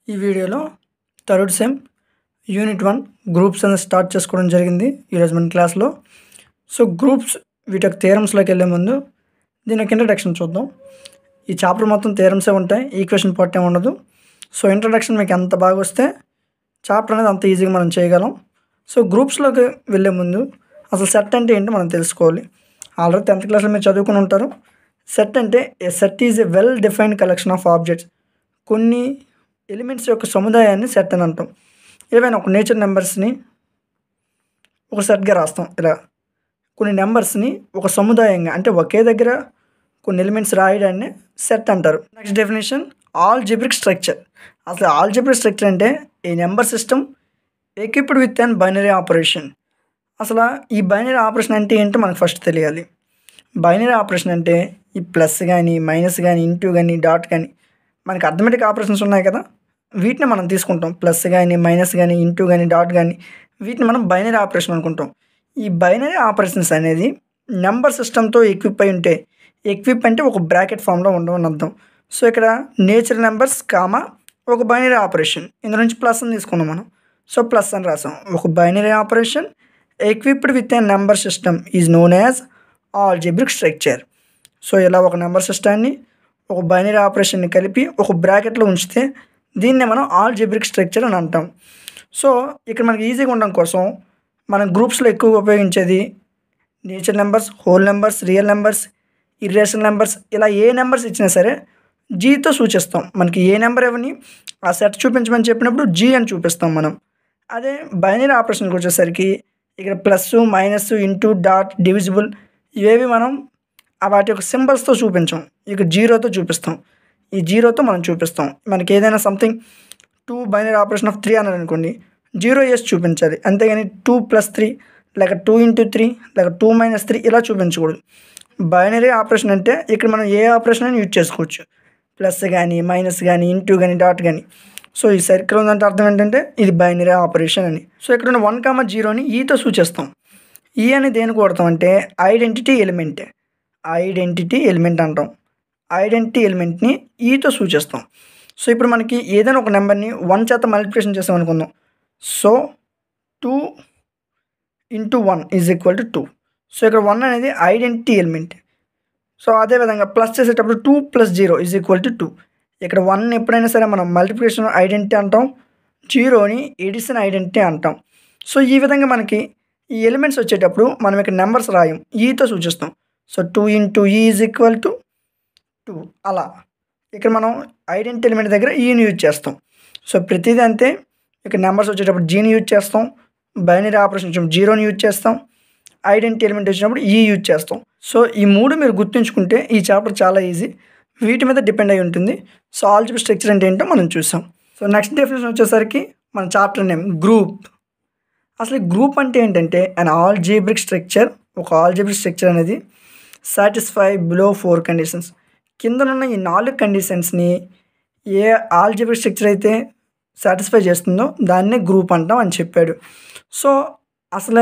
ఈ వీడియోలో third sem unit one groups అనేది స్టార్ట్ చేసుకోవడం జరిగింది ఈరోజు మన క్లాస్లో సో గ్రూప్స్ వీటి యొక్క థియరమ్స్లోకి వెళ్ళే ముందు దీని యొక్క ఇంట్రడక్షన్ చూద్దాం ఈ చాప్టర్ మొత్తం థియరమ్సే ఉంటాయి ఈక్వేషన్ పార్ట్ ఏమి ఉండదు సో ఇంట్రడక్షన్ మీకు ఎంత బాగా వస్తే చాప్టర్ అనేది అంత ఈజీగా మనం చేయగలం సో గ్రూప్స్లోకి వెళ్ళే ముందు అసలు సెట్ అంటే ఏంటో మనం తెలుసుకోవాలి ఆల్రెడీ టెన్త్ క్లాస్లో మీరు చదువుకుని ఉంటారు సెట్ అంటే a set is a well defined collection of objects కొన్ని ఎలిమెంట్స్ యొక్క సముదాయాన్ని సెట్ అని అంటాం ఏవైనా ఒక నేచర్ నెంబర్స్ని ఒక సెట్గా రాస్తాం ఇలా కొన్ని నెంబర్స్ని ఒక సముదాయంగా అంటే ఒకే దగ్గర కొన్ని ఎలిమెంట్స్ రాయడాన్ని సెట్ అంటారు next definition algebraic structure అసలు ఆల్ జిబ్రిక్ స్ట్రక్చర్ అంటే a number system equipped with an binary operation అసలు ఈ బైనరీ ఆపరేషన్ అంటే ఏంటో మనకు ఫస్ట్ తెలియాలి బైనరీ ఆపరేషన్ అంటే ఈ ప్లస్ కానీ మైనస్ కానీ ఇంటూ కానీ డాట్ కానీ మనకి అర్థమెటిక్ ఆపరేషన్స్ ఉన్నాయి కదా వీటిని మనం తీసుకుంటాం ప్లస్ కానీ మైనస్ కానీ ఇంటూ కానీ డాట్ కానీ వీటిని మనం బైనరీ ఆపరేషన్ అనుకుంటాం ఈ బైనరీ ఆపరేషన్స్ అనేది నెంబర్ సిస్టమ్తో ఎక్విప్ అయి ఉంటే ఎక్విప్ అంటే ఒక బ్రాకెట్ ఫామ్లో ఉండవని అర్థం సో ఇక్కడ నేచర్ నెంబర్స్ కామా ఒక బైనరీ ఆపరేషన్ ఇందులో నుంచి ప్లస్ అని తీసుకున్నాం మనం సో ప్లస్ అని రాసాం ఒక binary operation equipped with a number system is known as algebraic structure so ఇలా ఒక నెంబర్ సిస్టాన్ని ఒక బైనరీ ఆపరేషన్ని కలిపి ఒక బ్రాకెట్లో ఉంచితే దీన్నే మనం ఆల్జెబ్రిక్ స్ట్రక్చర్ అని అంటాం సో ఇక్కడ మనకి ఈజీగా ఉండడం కోసం మనం గ్రూప్స్లో ఎక్కువగా ఉపయోగించేది nature numbers whole numbers real numbers irrational numbers ఇలా ఏ నెంబర్స్ ఇచ్చినా సరే జీతో సూచిస్తాం మనకి ఏ నెంబర్ ఎవరిని ఆ సెట్ చూపించమని చెప్పినప్పుడు జీ అని చూపిస్తాం మనం అదే బైనరీ ఆపరేషన్కి వచ్చేసరికి ఇక్కడ plus minus into dot divisible ఇవేవి మనం ఆ వాటి యొక్క సింబల్స్తో చూపించాం ఇక జీరోతో చూపిస్తాం ఈ జీరోతో మనం చూపిస్తాం మనకి ఏదైనా something two binary operation of three అన్నారు అనుకోండి జీరో వేసి చూపించాలి అంతేగాని టూ ప్లస్ త్రీ లేక టూ ఇంటూ త్రీ లేక టూ మైనస్ త్రీ ఇలా చూపించకూడదు బైనరీ ఆపరేషన్ అంటే ఇక్కడ మనం ఏ ఆపరేషన్ అయినా యూజ్ చేసుకోవచ్చు ప్లస్ కానీ మైనస్ కానీ ఇంటూ కానీ డాట్ కానీ సో ఈ సర్కిల్ ఉందంటే అర్థం ఏంటంటే ఇది బైనరీ ఆపరేషన్ అని సో ఇక్కడ ఉన్న వన్ కామ జీరోని ఈతో సూచిస్తాం ఈ అని దేనికి కొడతాం అంటే ఐడెంటిటీ ఎలిమెంట్ ఐడెంటిటీ ఎలిమెంట్ అంటాం ఐడెంటిటీ ఎలిమెంట్ని ఈతో సూచిస్తాం సో ఇప్పుడు మనకి ఏదైనా ఒక నెంబర్ని వన్ చేత మల్టిప్లికేషన్ చేస్తాం అనుకుందాం so two into one is equal to two so ఇక్కడ వన్ అనేది ఐడెంటిటీ ఎలిమెంట్ సో అదేవిధంగా ప్లస్ చేసేటప్పుడు two plus zero is equal to two ఇక్కడ వన్ ఎప్పుడైనా సరే మనం మల్టిప్లికేషన్ ఐడెంటిటీ అంటాం జీరోని ఎడిషన్ ఐడెంటిటీ అంటాం సో ఈ విధంగా మనకి ఈ ఎలిమెంట్స్ వచ్చేటప్పుడు మనం ఇక్కడ నెంబర్స్ రాయం ఈతో సూచిస్తాం so two into e is equal to two అలా ఇక్కడ మనం ఐడెంటిటీ ఎలిమెంట్ దగ్గర ఈని యూజ్ చేస్తాం సో ప్రతిదీ అంతే ఇక్కడ నెంబర్స్ వచ్చేటప్పుడు జీని యూజ్ చేస్తాం బైనరీ ఆపరేషన్ వచ్చినప్పుడు జీరోని యూజ్ చేస్తాం ఐడెంటిటీ ఎలిమెంట్ వచ్చినప్పుడు ఈ యూజ్ చేస్తాం సో ఈ మూడు మీరు గుర్తుంచుకుంటే ఈ చాప్టర్ చాలా ఈజీ వీటి మీద డిపెండ్ అయి ఉంటుంది సో ఆల్జిబిక్ స్ట్రక్చర్ అంటే ఏంటో మనం చూసాం సో నెక్స్ట్ డెఫినేషన్ వచ్చేసరికి మన చాప్టర్ నేమ్ గ్రూప్ అసలు గ్రూప్ అంటే ఏంటంటే అన్ ఆల్జీబ్రిక్ స్ట్రక్చర్ ఒక ఆల్జీబ్రిక్ స్ట్రక్చర్ అనేది సాటిస్ఫై బిలో ఫోర్ కండిషన్స్ కిందనున్న ఈ నాలుగు కండిషన్స్ని ఏ ఆల్జీబ్రిక్ స్ట్రక్చర్ అయితే సాటిస్ఫై చేస్తుందో దాన్నే గ్రూప్ అంటాం అని చెప్పాడు సో అసలు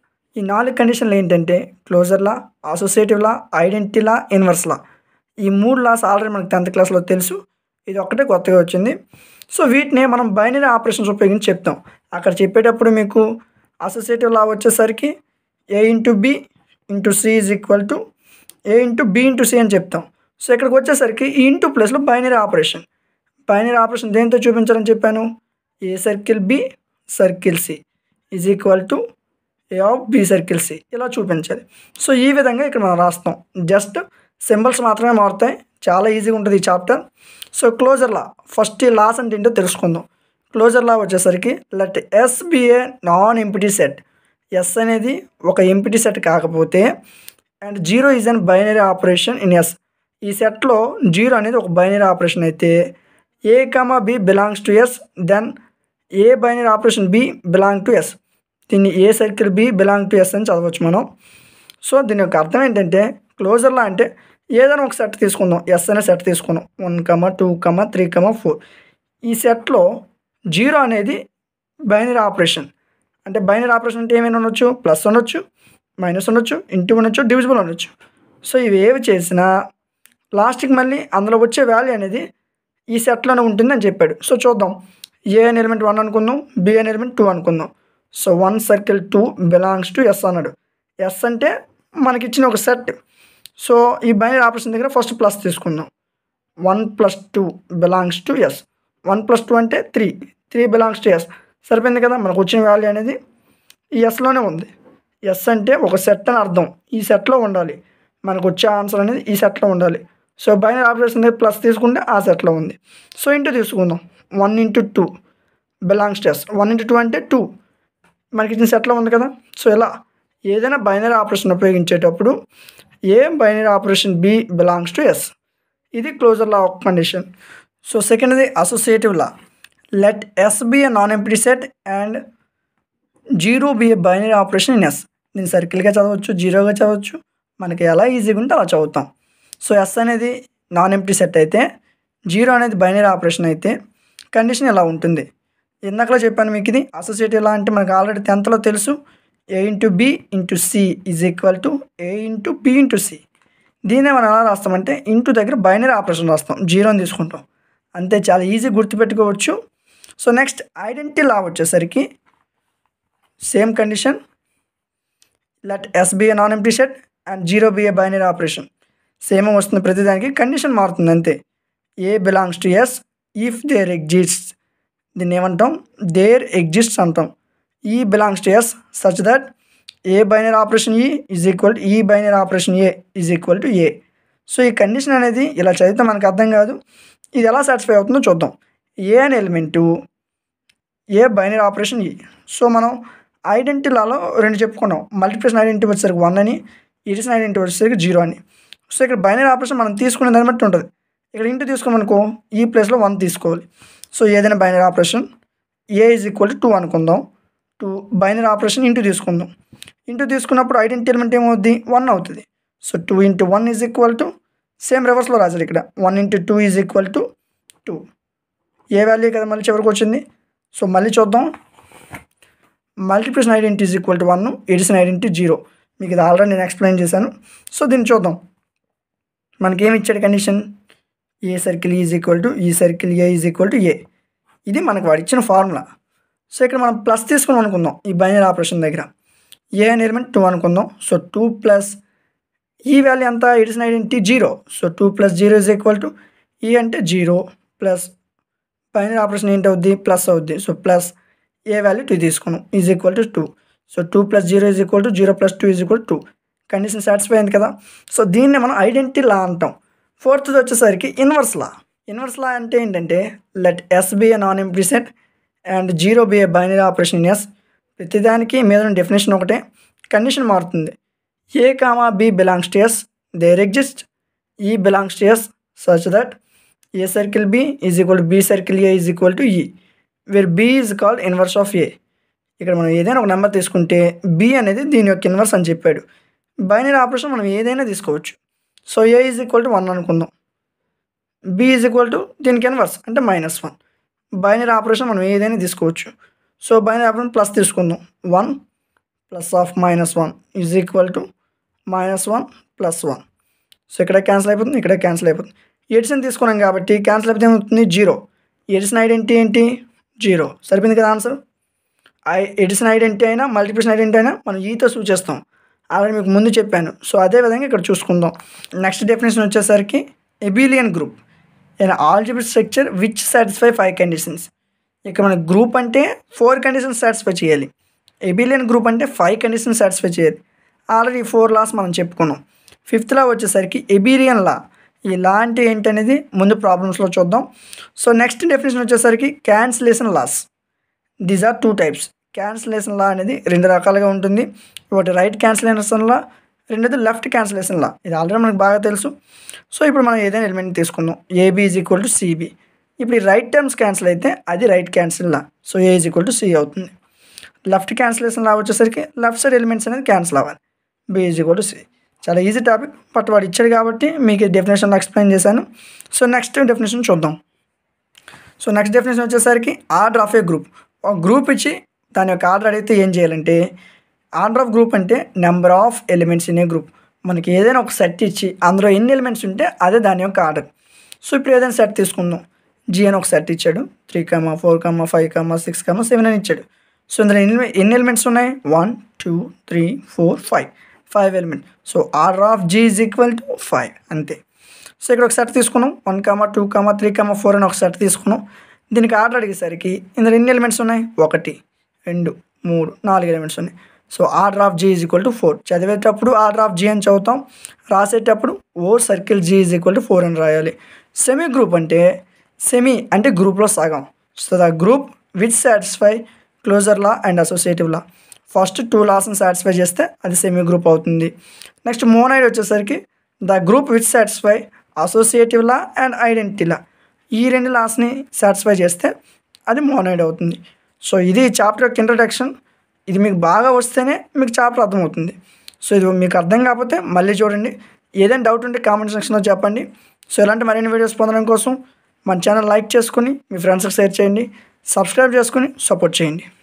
ఈ నాలుగు కండిషన్లు ఏంటంటే closure law associative law identity law inverse law ఈ మూడు లాస్ ఆల్రెడీ మనకు టెన్త్ క్లాస్లో తెలుసు ఇది ఒక్కటే కొత్తగా వచ్చింది సో వీటిని మనం బైనరీ ఆపరేషన్స్ ఉపయోగించి చెప్తాం అక్కడ చెప్పేటప్పుడు మీకు అసోసియేటివ్ లా వచ్చేసరికి a into b into c is equal to a into b into c అని చెప్తాం సో ఇక్కడికి వచ్చేసరికి ఈ ఇంటూ ప్లస్లో బైనరీ ఆపరేషన్ బైనరీ ఆపరేషన్ దేంతో చూపించాలని చెప్పాను a circle b circle c is equal to a of b circle c ఇలా చూపించాలి సో ఈ విధంగా ఇక్కడ మనం రాస్తాం జస్ట్ సింబల్స్ మాత్రమే మారుతాయి చాలా ఈజీగా ఉంటుంది ఈ chapter so closure law first ఈ లాస్ అంటే ఏంటో తెలుసుకుందాం క్లోజర్ లా వచ్చేసరికి let s be a non empty set s అనేది ఒక ఎంపిటీ సెట్ కాకపోతే and zero is an binary operation in s ఈ సెట్లో జీరో అనేది ఒక బైనరీ ఆపరేషన్ అయితే a comma b belongs to s then a binary operation b belong to s దీన్ని a circle b belong to s అని చదవచ్చు మనం so దీని యొక్క అర్థం ఏంటంటే క్లోజర్లా అంటే ఏదైనా ఒక సెట్ తీసుకుందాం ఎస్ అనే సెట్ తీసుకుందాం one comma two comma three comma four ఈ సెట్లో జీరో అనేది బైనరీ ఆపరేషన్ అంటే బైనరీ ఆపరేషన్ అంటే ఏమైనా ఉండొచ్చు ప్లస్ ఉండొచ్చు మైనస్ ఉండొచ్చు ఇంటూ ఉండొచ్చు డివిజిబుల్ ఉండొచ్చు సో ఇవి ఏవి చేసినా లాస్ట్కి మళ్ళీ అందులో వచ్చే వాల్యూ అనేది ఈ సెట్లోనే ఉంటుందని చెప్పాడు సో చూద్దాం ఏ అనే ఎలిమెంట్ వన్ అనుకుందాం బి అనే ఎలిమెంట్ టూ అనుకుందాం so one circle two belongs to s అన్నాడు ఎస్ అంటే మనకి ఇచ్చిన ఒక సెట్ సో ఈ బైనరీ ఆపరేషన్ దగ్గర ఫస్ట్ ప్లస్ తీసుకుందాం one plus two belongs to s one plus two అంటే three three belongs to s సరిపోయింది కదా మనకు వచ్చిన వాల్యూ అనేది ఈ ఎస్లోనే ఉంది ఎస్ అంటే ఒక సెట్ అని అర్థం ఈ సెట్లో ఉండాలి మనకు వచ్చే ఆన్సర్ అనేది ఈ సెట్లో ఉండాలి సో బైనరీ ఆపరేషన్ దగ్గర ప్లస్ తీసుకుంటే ఆ సెట్లో ఉంది సో ఇంటూ తీసుకుందాం one into two belongs to s one into two అంటే టూ మనకి ఇచ్చిన సెట్లో ఉంది కదా సో ఇలా ఏదైనా బైనరీ ఆపరేషన్ ఉపయోగించేటప్పుడు a binary operation b belongs to s ఇది closure law of condition so సెకండ్ది associative law let s be a non empty set and zero be a binary operation in s దీన్ని సర్కిల్గా చదవచ్చు జీరోగా చదవచ్చు మనకి ఎలా ఈజీగా ఉంటే అలా చదువుతాం సో ఎస్ అనేది నాన్ ఎంప్టీ సెట్ అయితే జీరో అనేది బైనరీ ఆపరేషన్ అయితే కండిషన్ ఇలా ఉంటుంది ఇందాకలో చెప్పాను మీకు ఇది అసోసియేటివ్ లా అంటే మనకు ఆల్రెడీ టెన్త్లో తెలుసు a into b into c is equal to a into b into c దీన్నే మనం ఎలా రాస్తామంటే ఇంటూ దగ్గర బైనరీ ఆపరేషన్ రాస్తాం జీరోని తీసుకుంటాం అంతే చాలా ఈజీ గుర్తుపెట్టుకోవచ్చు సో నెక్స్ట్ ఐడెంటిటీ లా వచ్చేసరికి same condition let s be a non empty set and zero be a binary operation same వస్తుంది ప్రతిదానికి కండిషన్ మారుతుంది అంతే a belongs to s if there exist దీన్ని ఏమంటాం దేర్ ఎగ్జిస్ట్స్ అంటాం e belongs to s such that a binary operation e is equal to e binary operation a is equal to a so ఈ condition అనేది ఇలా చదివితే మనకు అర్థం కాదు ఇది ఎలా సాటిస్ఫై అవుతుందో చూద్దాం ఏ అనే element a binary operation e so మనం ఐడెంటిటీ లాలో రెండు చెప్పుకున్నాం మల్టిప్లికేషన్ ఐడెంటిటీ వచ్చేసరికి వన్ అని ఇడిషన్ ఐడెంటిటీ వచ్చేసరికి జీరో అని సో ఇక్కడ బైనరీ ఆపరేషన్ మనం తీసుకునే దాన్ని బట్టి ఉంటుంది ఇక్కడ ఇంటూ తీసుకోమనుకో ఈ ప్లేస్లో వన్ తీసుకోవాలి సో ఏదైనా binary operation a is equal to two అనుకుందాం టూ బైనరీ ఆపరేషన్ ఇంటూ తీసుకుందాం ఇంటూ తీసుకున్నప్పుడు ఐడెంటిటీ ఎలిమెంట్ ఏమవుద్ది వన్ అవుతుంది so two into one is equal to same రివర్స్లో రాశారు ఇక్కడ one into two is equal to two a value కదా మళ్ళీ చివరికి వచ్చింది సో మళ్ళీ చూద్దాం multiplication identity is equal to one addition identity zero మీకు ఇది ఆల్రెడీ నేను ఎక్స్ప్లెయిన్ చేశాను సో దీన్ని చూద్దాం మనకి ఏమి ఇచ్చాడు condition a circle is equal to e circle a is equal to a ఇది మనకు వాడు ఇచ్చిన ఫార్ములా సో ఇక్కడ మనం ప్లస్ తీసుకుని అనుకుందాం ఈ బైనరీ ఆపరేషన్ దగ్గర ఏ అనే ఎలిమెంట్ టూ అనుకుందాం so two plus e value ఎంత addition identity zero so two plus zero is equal to e అంటే జీరో ప్లస్ బైనరీ ఆపరేషన్ ఏంటి అవుద్ది ప్లస్ అవుద్ది so plus a value two తీసుకున్నాం is equal to two so two plus zero is equal to zero plus two is equal two condition satisfy అయింది కదా so దీన్ని మనం identity లా అంటాం ఫోర్త్ది వచ్చేసరికి ఇన్వర్స్ లా ఇన్వర్స్ లా అంటే ఏంటంటే let s be a non empty set and zero be a binary operation s ప్రతిదానికి మీద డెఫినేషన్ ఒకటే కండిషన్ మారుతుంది a comma b belongs to s there exist e belongs to s such that a circle b is equal to b circle a is equal to e where b is called inverse of a ఇక్కడ మనం ఏదైనా ఒక number తీసుకుంటే B అనేది దీని యొక్క inverse అని చెప్పాడు బైనరీ ఆపరేషన్ మనం ఏదైనా తీసుకోవచ్చు so a is equal to one అనుకుందాం బి ఈజ్ ఈక్వల్ టు దీనికి ఇన్వర్స్ అంటే మైనస్ వన్ బైనరీ ఆపరేషన్ మనం ఏదైనా తీసుకోవచ్చు సో బైనరీ ఆపరేషన్ ప్లస్ తీసుకుందాం one plus of minus one is equal to minus one plus one so ఇక్కడ cancel అయిపోతుంది ఇక్కడ క్యాన్సిల్ అయిపోతుంది ఎడిషన్ తీసుకున్నాం కాబట్టి క్యాన్సిల్ అయిపోతే ఏమవుతుంది జీరో ఎడిషన్ ఐడెంటిటీ ఏంటి జీరో సరిపోయింది కదా ఆన్సర్ ఐ ఎడిషన్ ఐడెంటిటీ అయినా మల్టిప్లికేషన్ ఐడెంటిటీ అయినా మనం ఈతో సూచిస్తాం ఆల్రెడీ మీకు ముందు చెప్పాను సో అదే విధంగా ఇక్కడ చూసుకుందాం నెక్స్ట్ డెఫినేషన్ వచ్చేసరికి abelian group in algebraic structure which satisfy five conditions ఇక్కడ మన గ్రూప్ అంటే ఫోర్ కండిషన్స్ సాటిస్ఫై చేయాలి ఎబిలియన్ గ్రూప్ అంటే ఫైవ్ కండిషన్స్ సాటిస్ఫై చేయాలి ఆల్రెడీ ఫోర్ లాస్ మనం చెప్పుకున్నాం ఫిఫ్త్ లా వచ్చేసరికి ఎబిలియన్ లా ఈ లా అంటే ఏంటనేది ముందు ప్రాబ్లమ్స్లో చూద్దాం సో నెక్స్ట్ డెఫినేషన్ వచ్చేసరికి cancellation laws these are two types cancellation law అనేది రెండు రకాలుగా ఉంటుంది ఒకటి రైట్ క్యాన్సిలేషన్ లా రెండోది లెఫ్ట్ క్యాన్సిలేషన్ లా ఇది ఆల్రెడీ మనకు బాగా తెలుసు సో ఇప్పుడు మనం ఏదైనా ఎలిమెంట్ తీసుకుందాం a b is equal to c b ఇప్పుడు ఈ రైట్ టర్మ్స్ క్యాన్సిల్ అయితే అది right cancel law so a is equal to c అవుతుంది లెఫ్ట్ క్యాన్సిలేషన్ లా వచ్చేసరికి లెఫ్ట్ సైడ్ ఎలిమెంట్స్ అనేది క్యాన్సిల్ అవ్వాలి b is equal to c చాలా ఈజీ టాపిక్ బట్ వాడు ఇచ్చాడు కాబట్టి మీకు డెఫినేషన్ ఎక్స్ప్లెయిన్ చేశాను సో నెక్స్ట్ డెఫినేషన్ చూద్దాం సో నెక్స్ట్ డెఫినేషన్ వచ్చేసరికి ఆర్డర్ ఆఫ్ ఏ గ్రూప్ ఒక గ్రూప్ ఇచ్చి దాని యొక్క ఆర్డర్ అడిగితే ఏం చేయాలంటే ఆర్డర్ ఆఫ్ గ్రూప్ అంటే number of elements in a group మనకి ఏదైనా ఒక సెట్ ఇచ్చి అందులో ఎన్ని ఎలిమెంట్స్ ఉంటే అదే దాని యొక్క ఆర్డర్ సో ఇప్పుడు ఏదైనా సెట్ తీసుకుందాం జీ అని ఒక సెట్ ఇచ్చాడు three comma four comma five comma six comma seven అని ఇచ్చాడు సో ఇందులో ఎన్ని ఎన్ని ఎలిమెంట్స్ ఉన్నాయి one two three four five five element so order of g is equal to five అంతే సో ఇక్కడ ఒక సెట్ తీసుకున్నాం one comma two comma three comma four అని ఒక సెట్ తీసుకున్నాం దీనికి ఆర్డర్ అడిగేసరికి ఇందులో ఎన్ని ఎలిమెంట్స్ ఉన్నాయి ఒకటి రెండు మూడు నాలుగు ఎలిమెంట్స్ ఉన్నాయి so order of g is equal to four చదివేటప్పుడు ఆర్డర్ ఆఫ్ జీ అని చదువుతాం రాసేటప్పుడు o circle g is equal to four అని రాయాలి సెమీ గ్రూప్ అంటే సెమీ అంటే గ్రూప్లో సగం so the group which satisfy closure law and associative law first two లాస్ని సాటిస్ఫై చేస్తే అది సెమీ గ్రూప్ అవుతుంది నెక్స్ట్ మోనైడ్ వచ్చేసరికి the group which satisfy associative law and identity law ఈ రెండు లాస్ని సాటిస్ఫై చేస్తే అది మోనైడ్ అవుతుంది సో ఇది చాప్టర్ యొక్క ఇంట్రడక్షన్ ఇది మీకు బాగా వస్తేనే మీకు చాప్టర్ అర్థమవుతుంది సో ఇది మీకు అర్థం కాకపోతే మళ్ళీ చూడండి ఏదైనా డౌట్ ఉంటే కామెంట్ సెక్షన్లో చెప్పండి సో ఇలాంటి మరిన్ని వీడియోస్ పొందడం కోసం మన ఛానల్ లైక్ చేసుకుని మీ ఫ్రెండ్స్కి షేర్ చేయండి సబ్స్క్రైబ్ చేసుకుని సపోర్ట్ చేయండి